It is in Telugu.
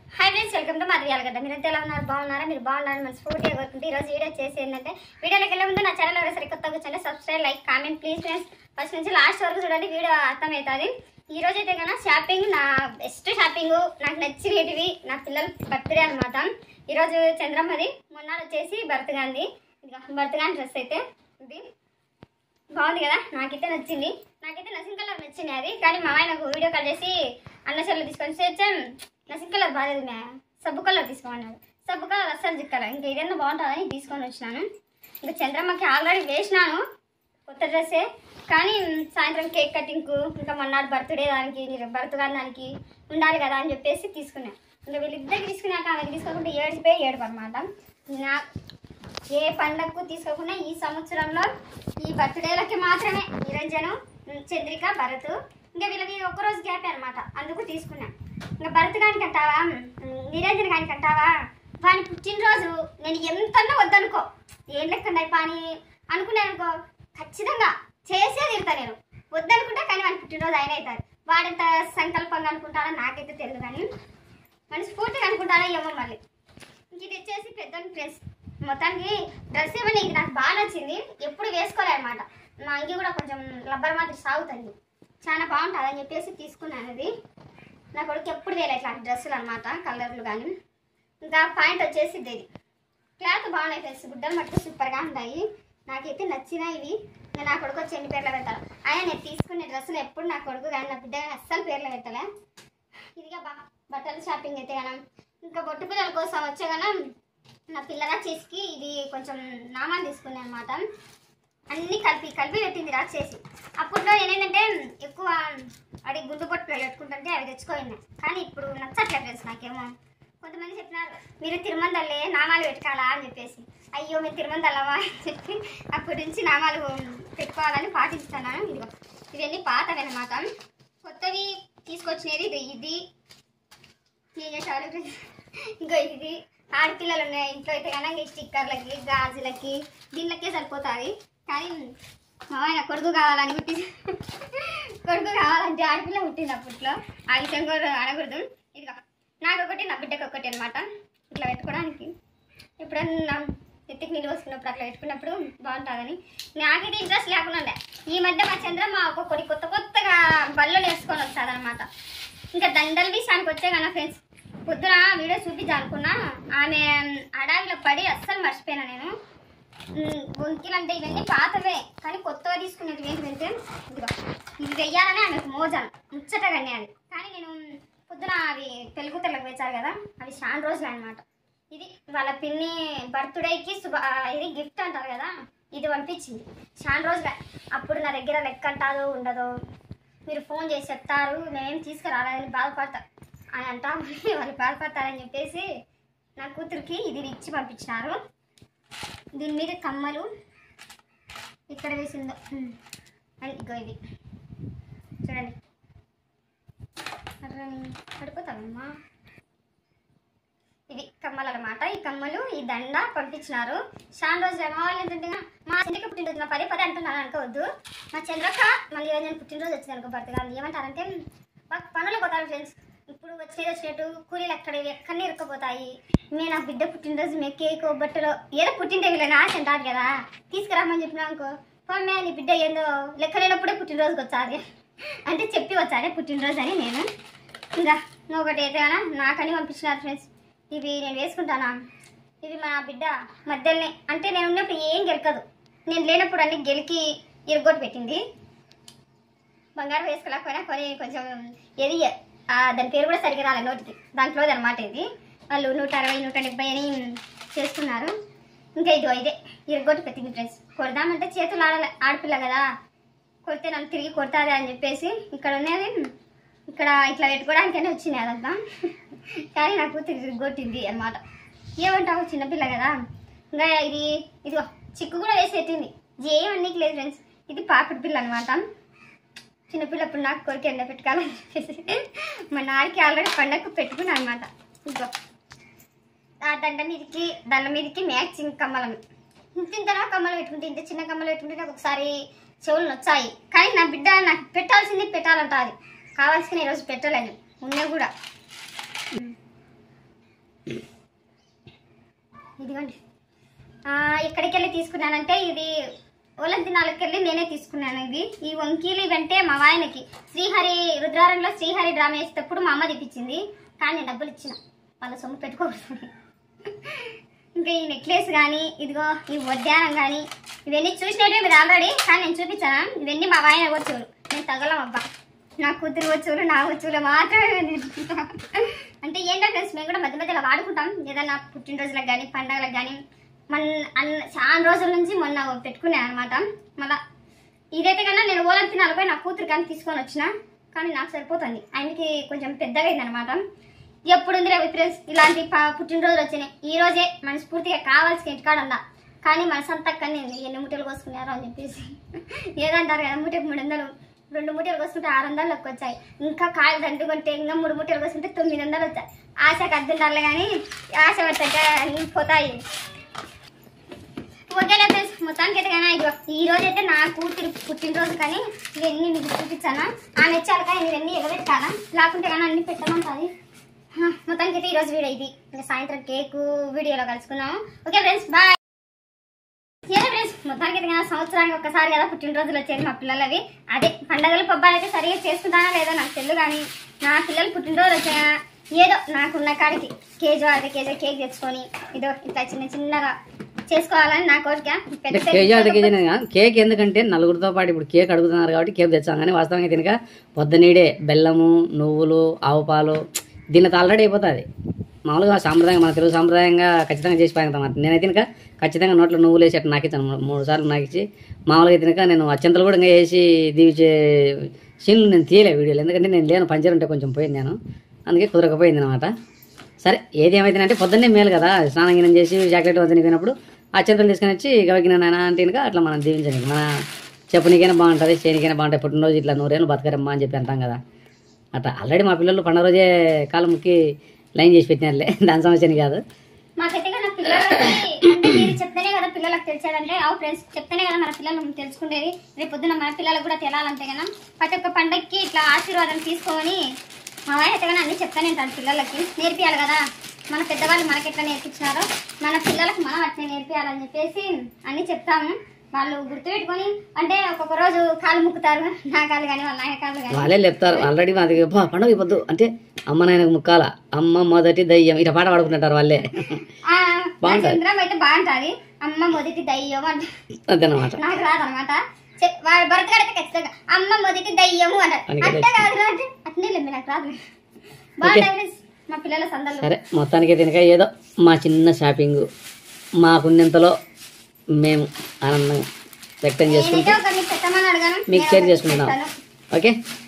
హాయ్ ఫ్రెండ్స్ వెల్కమ్ టు మధుయాల గడ్డ మీరు ఎలా ఉన్నారు బాగున్నారా మీరు బాగున్నారని మన స్ఫూర్తిగా కోరుకుంటే ఈరోజు వీడియో చేసి ఏంటంటే వీడియోలోకి వెళ్ళే ముందు నా ఛానల్ ఎవరైనా సరే కొత్తగా కూర్చొని subscribe like comment please friends first నుంచి లాస్ట్ వరకు చూడండి వీడియో అర్థమవుతుంది ఈ రోజు అయితే కన్నా షాపింగ్ నా బెస్ట్ షాపింగ్ నాకు నచ్చినటివి నా పిల్లల బర్త్డే అనమాట ఈరోజు చంద్రమ్మది మొన్న వచ్చేసి బర్త్గాంది బర్త్గాన్ డ్రెస్ అయితే ఇది బాగుంది కదా నాకైతే నచ్చింది నాకైతే నసింగ్ కలర్ నచ్చింది అది కానీ మా ఆయన నాకు వీడియో కాల్ చేసి అన్న సెల్ తీసుకొని వచ్చాం నసింగ్ కలర్ బాగాలేదు మ్యా సబ్బు కలర్ తీసుకోమన్నాడు సబ్బు కలర్ అస్సలు చిక్కల ఇంకా ఏదైనా బాగుంటుందని తీసుకొని వచ్చినాను ఇంకా చంద్రమ్మకి ఆల్రెడీ వేసినాను కొత్త డ్రెస్సే కానీ సాయంత్రం కేక్ కటింగ్కు ఇంకా మొన్నటి బర్త్డే దానికి బర్త్గా దానికి ఉండాలి కదా అని చెప్పేసి తీసుకున్నాను ఇంకా వీళ్ళిద్దరికి తీసుకున్నాక ఆమెకి తీసుకోకుండా ఏడిపోయి ఏడుపు అనమాట నా ఏ పండగకు తీసుకోకుండా ఈ సంవత్సరంలో ఈ బర్త్డేలకి మాత్రమే నిరంజను చంద్రిక భరత్ ఇంకా వీళ్ళకి ఒక్కరోజు గ్యాప్ అనమాట అందుకు తీసుకున్నా ఇంకా భరత్ గానికి అంటావా నిరంజన్ గానికి అంటావా వాని పుట్టినరోజు నేను ఎంతన్నా వద్దనుకో ఏం లెక్క పాని అనుకున్నాను అనుకో ఖచ్చితంగా చేసే తీరుతా నేను వద్దనుకుంటా కానీ వాని పుట్టినరోజు ఆయన అవుతారు వాడెంత సంకల్పంగా అనుకుంటాడో నాకైతే తెలియదు కానీ మనస్ఫూర్తిగా అనుకుంటాడో ఏమో మళ్ళీ ఇంక ఇది వచ్చేసి పెద్ద డ్రెస్ మొత్తానికి డ్రెస్ ఏమైనా ఇది నాకు బాగా నచ్చింది ఎప్పుడు వేసుకోలే అనమాట మా అంగి కూడా కొంచెం రబ్బర్ మాత్రం సాగుతుంది చాలా బాగుంటుంది అని చెప్పేసి తీసుకున్నాను అది నా కొడుకు ఎప్పుడు వేయలే ఇట్లాంటి డ్రెస్సులు అనమాట కలర్లు కానీ ఇంకా పాయింట్ వచ్చేసి ఇది క్లాత్ బాగున్నాయి ఫ్రెండ్స్ గుడ్డలు మట్టుకు సూపర్గా ఉంటాయి నాకైతే నచ్చినాయి ఇవి ఇంకా నా కొడుకు వచ్చి ఎన్ని పేర్లు పెడతాడు ఆయన నేను తీసుకునే డ్రెస్సులు ఎప్పుడు నా కొడుకు కానీ నా బిడ్డ కానీ అస్సలు పేర్లు పెట్టలే ఇదిగా బా బట్టల షాపింగ్ అయితే గనం ఇంకా బొట్టు పిల్లల కోసం వచ్చే గనం నా పిల్లల చేసికి ఇది కొంచెం నామాలు తీసుకున్నాను అనమాట అన్ని కలిపి కలిపి పెట్టింది రాసేసి అప్పట్లో నేనేంటంటే ఎక్కువ అడి గుండు బొట్టు పెట్టుకుంటుంటే అవి తెచ్చుకోయింది కానీ ఇప్పుడు నచ్చట్లేదు ఫ్రెండ్స్ నాకేమో కొంతమంది చెప్పినారు మీరు తిరుమందల్లే నామాలు పెట్టుకోవాలా అని చెప్పేసి అయ్యో మేము తిరుమందల్లమా అని చెప్పి అప్పటి నుంచి నామాలు పెట్టుకోవాలని పాటిస్తున్నాను ఇదిగో ఇవన్నీ పాతవి అనమాట కొత్తవి తీసుకొచ్చినది ఇది ఇది ఏం చేసేవాళ్ళు ఇంకో ఇది ఆడపిల్లలు ఉన్నాయి ఇంట్లో అయితే కనుక ఈ స్టిక్కర్లకి గాజులకి దీనిలకే సరిపోతుంది కానీ మా ఆయన కొడుకు కావాలని పుట్టి కొడుకు కావాలంటే ఆడపిల్ల పుట్టింది అప్పట్లో ఆ విషయం కూడా అనకూడదు ఇదిగో నాకు ఒకటి నా బిడ్డకి ఒకటి అనమాట ఇట్లా పెట్టుకోవడానికి ఎప్పుడన్నా ఎత్తికి నీళ్ళు పోసుకున్నప్పుడు అట్లా పెట్టుకున్నప్పుడు బాగుంటుందని నాకైతే ఇంట్రెస్ట్ లేకుండా ఉండే ఈ మధ్య మా చంద్రమ్మ ఒక్కొక్కటి కొత్త కొత్తగా బళ్ళు నేర్చుకొని వస్తుందన్నమాట ఇంకా దండల విషయానికి వచ్చే కదా ఫ్రెండ్స్ పొద్దున వీడియో చూపించాలనుకున్నా ఆమె అడవిలో పడి అస్సలు మర్చిపోయినా నేను ఉమ్, గొంతులు అంటే ఇవన్నీ పాతవే కానీ కొత్తగా తీసుకునేది ఏంటంటే ఇదిగో ఇవి వెయ్యాలని ఆమెకు మోజాను ముచ్చటగానే అది కానీ నేను పొద్దున అవి పెళ్ళికూతుర్లకు వేచారు కదా అవి చాలా రోజులు అనమాట ఇది వాళ్ళ పిన్ని బర్త్డేకి శుభ ఆ, ఇది గిఫ్ట్ అంటారు కదా ఇది పంపించింది చాలా రోజులు అప్పుడు నా దగ్గర లెక్క అంటారో ఉండదో మీరు ఫోన్ చేసి చెప్తారు మేమేం తీసుకురాలేదని బాధపడతా అని అంటా ఉంటే వాళ్ళు బాధపడతారని చెప్పేసి నా కూతురికి ఇది ఇచ్చి పంపించినారు దీని మీద కమ్మలు ఇక్కడ వేసిందో ఉమ్. అండ్ ఇగో ఇది చూడండి అట్లా పడిపోతావమ్మా ఇవి కమ్మలు అనమాట ఈ కమ్మలు ఈ దండ పంపించినారు చాలా రోజులు ఏమో వాళ్ళు ఏంటంటే మా చంద్రక పుట్టినరోజు నా పదే పదే అంటున్నాను అనుకోవద్దు మా చంద్రక మళ్ళీ ఈరోజు నేను పుట్టినరోజు వచ్చింది అనుకో భర్తగా ఏమంటారంటే మాకు పనులు పోతారు ఫ్రెండ్స్ ఇప్పుడు వచ్చేది వచ్చినట్టు కూలీలు ఎక్కడ ఎక్కడనే ఇరుక్కుపోతాయి మేము నా బిడ్డ పుట్టినరోజు మేము కేక్ బట్టలు ఏదో పుట్టింటే వీళ్ళని ఆశ అంటారు కదా తీసుకురామని చెప్పినా అనుకో పోమ్మే నీ బిడ్డ ఏందో లెక్క లేనప్పుడే పుట్టినరోజుకి వచ్చాది అంటే చెప్పి వచ్చాడే పుట్టినరోజు అని నేను ఇంకా ఒకటి అయితే కదా నాకని పంపించినారు ఫ్రెండ్స్ ఇవి నేను వేసుకుంటానా ఇవి మా బిడ్డ మధ్యలోనే అంటే నేను ఉన్నప్పుడు ఏం గెలకదు నేను లేనప్పుడు అన్ని గెలికి ఇరుగొట్టు పెట్టింది బంగారం వేసుకోలేకపోయినా కొని కొంచెం ఏది ఆ, దాని పేరు కూడా సరిగ్గా రాలే నోటికి దాంట్లో అనమాట ఇది వాళ్ళు నూట అరవై నూట డెబ్బై అని చేసుకున్నారు ఇంకా ఇదో ఇదే ఇరుగొట్టు పెట్టింది ఫ్రెండ్స్ కొడదామంటే చేతులు ఆడలే ఆడపిల్ల కదా కొడితే నన్ను తిరిగి కొడతాది అని చెప్పేసి ఇక్కడ ఉన్నది ఇక్కడ ఇట్లా పెట్టుకోవడానికనే వచ్చింది అదంతా కానీ నాకు తిరిగి కొట్టింది అనమాట ఏమంటావు చిన్నపిల్ల కదా ఇంకా ఇది ఇదిగో చిక్కు కూడా వేసి పెట్టింది ఏమన్నీకి లేదు ఫ్రెండ్స్ ఇది పాపిడి పిల్ల అనమాట చిన్నపిల్లప్పుడు నాకు కొరికి ఎండ పెట్టుకోవాలని చెప్పేసి మా నాన్నకి ఆల్రెడీ పండగకు పెట్టుకున్నాను అనమాట ఇదిగో ఆ దండ మీదకి దండ మీదకి మ్యాచింగ్ కమ్మలం ఇంత ఇంతనా కమ్మలు పెట్టుకుంటే ఇంత చిన్న కమ్మలు పెట్టుకుంటే నాకు ఒకసారి చెవులు నొచ్చాయి కానీ నా బిడ్డ నాకు పెట్టాల్సింది పెట్టాలంట అది కావాల్సిన ఈరోజు పెట్టలేను ఉన్నాయి కూడా ఇదిగోండి ఆ, ఎక్కడికి వెళ్ళి తీసుకున్నానంటే ఇది ఒలంతి నాలుగుకి వెళ్ళి నేనే తీసుకున్నాను ఇవి ఈ వంకీలు ఇవంటే మా ఆయనకి శ్రీహరి రుద్రారంలో శ్రీహరి డ్రామా వేసేటప్పుడు మా అమ్మ తెప్పించింది కానీ నేను డబ్బులు ఇచ్చిన వాళ్ళ సొమ్ము పెట్టుకోకూడదు ఇంకా ఈ నెక్లెస్ కానీ ఇదిగో ఈ వడ్డానం కానీ ఇవన్నీ చూసినట్టు మీరు ఆల్రెడీ కానీ నేను చూపించాను ఇవన్నీ మా ఆయన వచ్చువులు నేను తగలం అబ్బా నా కూతురు వచ్చువులు నా వచ్చువులు మాత్రమే నేను తీసుకుంటా. అంటే ఏంటంటే ఫ్రెండ్స్ మేము కూడా మధ్య మధ్యలో వాడుకుంటాం ఏదైనా పుట్టినరోజులకు కానీ పండగలకు కానీ మన అన్న చాలా రోజుల నుంచి మొన్న పెట్టుకున్నాను అనమాట మళ్ళా ఇదైతే కన్నా నేను ఓలం తినాలిపోయి నా కూతురు కానీ తీసుకొని వచ్చిన కానీ నాకు సరిపోతుంది ఆయనకి కొంచెం పెద్దగా అయిందనమాట ఎప్పుడు ఉంది రేపు ఫ్రెండ్స్ ఇలాంటి ప- పుట్టినరోజులు వచ్చినాయి ఈ రోజే మనస్ఫూర్తిగా కావాల్సిన ఇంటికాడ ఉందా కానీ మన సంతక్కని ఎన్ని ముట్టలు కోసుకున్నారో అని చెప్పేసి ఏదంటారు కదా ముట్టకి మూడు వందలు రెండు ముట్టలు కోసుకుంటే ఆరు వందలు లెక్క వచ్చాయి ఇంకా కాయలు దండుకుంటే ఇంకా మూడు ముట్టలు కోసుకుంటే తొమ్మిది వందలు వచ్చాయి ఆశకు అద్దుండాలి కానీ ఆశ పడతాక అన్నీ పోతాయి ఓకేలే ఫ్రెండ్స్ మొత్తానికి అయితే కానీ ఇదిగో ఈ రోజు అయితే నా కూతురు పుట్టినరోజు కానీ ఇవన్నీ మీకు చూపించాను ఆమె వచ్చాక కానీ ఇవన్నీ ఎగబెట్టాలా లేకుంటే కానీ అన్ని పెట్టమంటుంది హ, మొత్తానికి అయితే ఈరోజు వీడియో ఇది ఇంకా సాయంత్రం కేక్ వీడియోలో కలుసుకున్నాము ఓకే ఫ్రెండ్స్ బాయ్ ఏదో ఫ్రెండ్స్ మొత్తానికి అయితే కానీ సంవత్సరానికి ఒకసారి కదా పుట్టినరోజులు వచ్చేది మా పిల్లలవి అదే పండగలు పబ్బాలు అయితే సరిగా చేసుకుంటానా లేదో నాకు తెలియదు కానీ నా పిల్లలు పుట్టినరోజు వచ్చినా ఏదో నాకున్న కాడికి కేజీ అర్ధ కేజీ కేక్ తెచ్చుకొని ఇదో ఇట్లా చిన్న చిన్నగా చేసుకోవాలని నా కోరిక పెద్ద అంటే కేజీ అర్ధ కేజీ అనేది కాదు. కేక్ ఎందుకంటే నలుగురితో పాటు ఇప్పుడు కేక్ అడుగుతున్నారు కాబట్టి కేక్ తెచ్చాం కానీ వాస్తవంగా తినక పొద్దునీడే బెల్లము నువ్వులు ఆవు పాలు దీనితో ఆల్రెడీ అయిపోతుంది మామూలుగా సాంప్రదాయంగా మన తెలుగు సాంప్రదాయంగా ఖచ్చితంగా చేసి పాయింతాం నేనైతే తినక ఖచ్చితంగా నోట్లో నువ్వులు వేసి అట్లా నాకిచ్చాను మూ- మూడు సార్లు నాకిచ్చి మామూలుగా తినక నేను అత్యంతలు కూడా ఇంకా వేసి దీవించే సీన్లు నేను తీయలే వీడియోలు ఎందుకంటే నేను లేను పంచర్ ఉంటే కొంచెం పోయింది నేను అందుకే కుదరకపోయింది అనమాట సరే ఏది ఏమైతేనంటే పొద్దున్నే మేలు కదా స్నానం గినం చేసి జాకెట్ వద్దని పోయినప్పుడు ఆ చింతలు తీసుకొని వచ్చి గవకిన నాయన అంటే కనుక అట్లా మనం దీవించండి మన చెప్పునికైనా బాగుంటుంది చేనికైనా బాగుంటుంది పుట్టినరోజు ఇట్లా నూరేళ్ళు బతకరమ్మా అని చెప్పి అంటాం కదా అట్లా ఆల్రెడీ మా పిల్లలు పండుగ రోజే కాలం ముక్కి లైన్ చేసి పెట్టినారులే దాని సమస్యని కాదు మాకైతే కదా పిల్లలకి అంటే మీరు చెప్తేనే కదా పిల్లలకు తెలిసేదంటే అవు ఫ్రెండ్స్ చెప్తేనే కదా మన పిల్లలు తెలుసుకునేది రేపు పొద్దున మన పిల్లలకు కూడా తెలాలంటే కదా ప్రతి ఒక్క పండగకి ఇట్లా ఆశీర్వాదం తీసుకొని మా ఆయన అయితే కానీ అన్ని చెప్తానే ఉంటాడు పిల్లలకి నేర్పియాలి కదా మన పెద్దవాళ్ళు మనకి ఎట్లా నేర్పించినారో మన పిల్లలకు మనం అట్లే నేర్పియాలని చెప్పేసి అన్ని చెప్తాము వాళ్ళు గుర్తుపెట్టుకొని అంటే ఒక్కొక్క రోజు కాలు ముక్కుతారు నా కాలు కానీ వాళ్ళ నాయన కాలు కానీ వాళ్ళే చెప్తారు ఆల్రెడీ మాది "బా, పండుగ పొద్దు అంటే అమ్మ నాయనకు ముక్కాల అమ్మ మొదటి దయ్యం ఇట్లా పాట పాడుకుంటుంటారు వాళ్ళే ఆ, నా బాగుంటది. చంద్రం అయితే బాగుంటుంది అమ్మ మొదటి దయ్యం అంటే అదనమాట నాకు రాదనమాట వాడి భర్త అయితే ఖచ్చితంగా అమ్మ మొదటి దయ్యము అంటారు అని అట్ట కాదు అంటే అట్నే లేదు నాకు రాదు బాగుంటాయి friends. మా పిల్లల సందర్భం సరే మొత్తానికి తినక ఏదో మా చిన్న షాపింగ్ మాకున్నంతలో మేము ఆనందం వ్యక్తం చేసుకుంటూ నేనైతే ఒకరిని పెట్టమని అడగాను మీకు నేను షేర్ ఒకరికి చేసుకుంటున్నాం పెడతాను. ఓకే